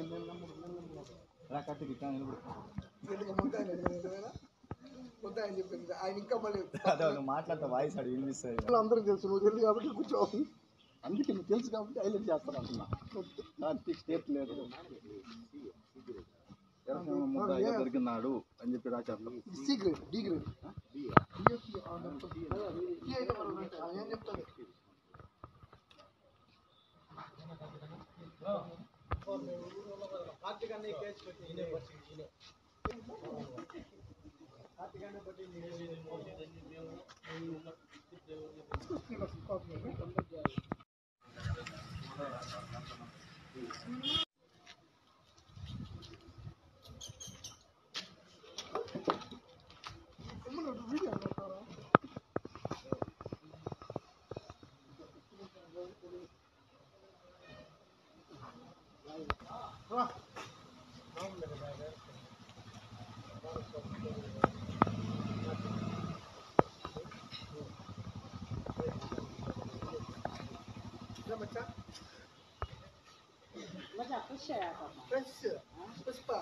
ఆయన చెప్పింది ఆయన ఇంకా మళ్ళీ మాట్లాడతా వాయిస్ అడిగి వినిపిస్తుంది అందరూ తెలుసు నువ్వు తెలియదు కాబట్టి కూర్చో అందుకే నువ్వు తెలుసు కాబట్టి హైలైట్ చేస్తాను అంటున్నా కార్తీక్ స్టేట్ లేదు దొరికినాడు అని చెప్పి రాశారు సి గ్రేడ్ డి గ్రేడ్ ఏం చెప్తాను ఫ్రెష్ పుష్ప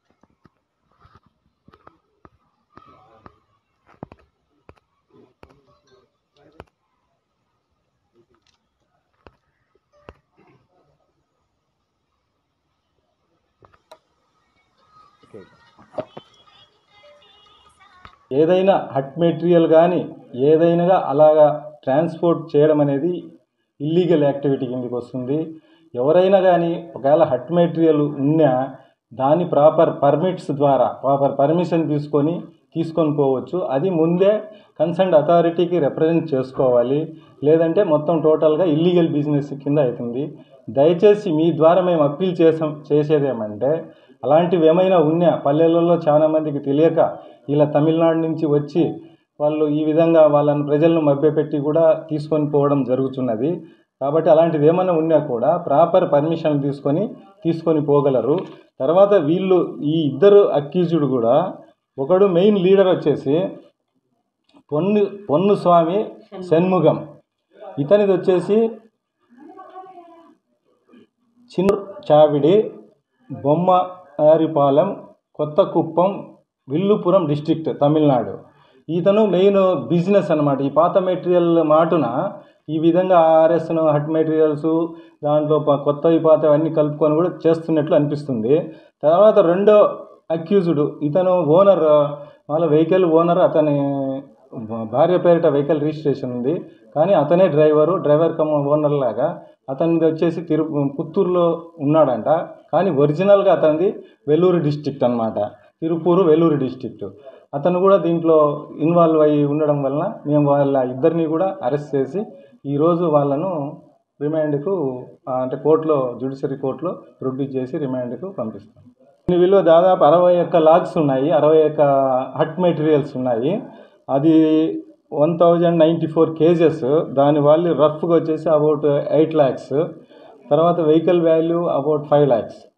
ఏదైనా హట్ మెటీరియల్ కానీ ఏదైనా అలాగా ట్రాన్స్పోర్ట్ చేయడం అనేది ఇల్లీగల్ యాక్టివిటీ కిందకి వస్తుంది ఎవరైనా కానీ ఒకవేళ హట్ మెటీరియల్ ఉన్నా దాని ప్రాపర్ పర్మిట్స్ ద్వారా ప్రాపర్ పర్మిషన్ తీసుకొని తీసుకొని పోవచ్చు అది ముందే కన్సర్న్ అథారిటీకి రిప్రజెంట్ చేసుకోవాలి లేదంటే మొత్తం టోటల్గా ఇల్లీగల్ బిజినెస్ కింద అవుతుంది దయచేసి మీ ద్వారా మేము అప్పీల్ చేసాం చేసేదేమంటే అలాంటివి ఏమైనా ఉన్నా పల్లెలలో చాలా మందికి తెలియక ఇలా తమిళనాడు నుంచి వచ్చి వాళ్ళు ఈ విధంగా వాళ్ళని ప్రజలను మభ్యపెట్టి కూడా తీసుకొని పోవడం జరుగుతున్నది కాబట్టి అలాంటిది ఏమైనా ఉన్నా కూడా ప్రాపర్ పర్మిషన్ తీసుకొని తీసుకొని పోగలరు తర్వాత వీళ్ళు ఈ ఇద్దరు అక్యూజ్డ్ కూడా ఒకడు మెయిన్ లీడర్ వచ్చేసి పొన్ను పొన్ను స్వామి షణ్ముగం ఇతనిది వచ్చేసి చిన్న చావిడి బొమ్మరిపాలెం కొత్త కుప్పం విల్లుపురం డిస్ట్రిక్ట్ తమిళనాడు ఇతను మెయిన్ బిజినెస్ అన్నమాట ఈ పాత మెటీరియల్ మాటున ఈ విధంగా ఆర్ఎస్ను హట్ మెటీరియల్స్ దాంట్లో ప- కొత్తవి పాతవి అన్నీ కలుపుకొని కూడా చేస్తున్నట్లు అనిపిస్తుంది తర్వాత రెండో అక్యూజ్డ్ ఇతను ఓనర్ వాళ్ళ వెహికల్ ఓనర్ అతని భార్య పేరిట వెహికల్ రిజిస్ట్రేషన్ ఉంది కానీ అతనే డ్రైవరు డ్రైవర్ కమ్ ఓనర్ లాగా అతనిది వచ్చేసి తిరు పుత్తూరులో ఉన్నాడంట కానీ ఒరిజినల్గా అతనిది వెల్లూరు డిస్ట్రిక్ట్ అన్నమాట తిరుపూరు వెల్లూరు డిస్ట్రిక్ట్ అతను కూడా దీంట్లో ఇన్వాల్వ్ అయ్యి ఉండడం వలన మేము వాళ్ళ ఇద్దరిని కూడా అరెస్ట్ చేసి ఈరోజు వాళ్ళను రిమాండ్కు ఆ, అంటే కోర్టులో జ్యుడిషియరీ కోర్టులో ప్రొడ్యూస్ చేసి రిమాండ్కు పంపిస్తాం దీని విలువ దాదాపు అరవై ఒక్క లాగ్స్ ఉన్నాయి అరవై ఒక్క హట్ మెటీరియల్స్ ఉన్నాయి అది one thousand ninety four kgs దాని వాల్యూ రఫ్గా వచ్చేసి అబౌట్ ఎయిట్ ల్యాక్స్ తర్వాత vehicle value about five lakhs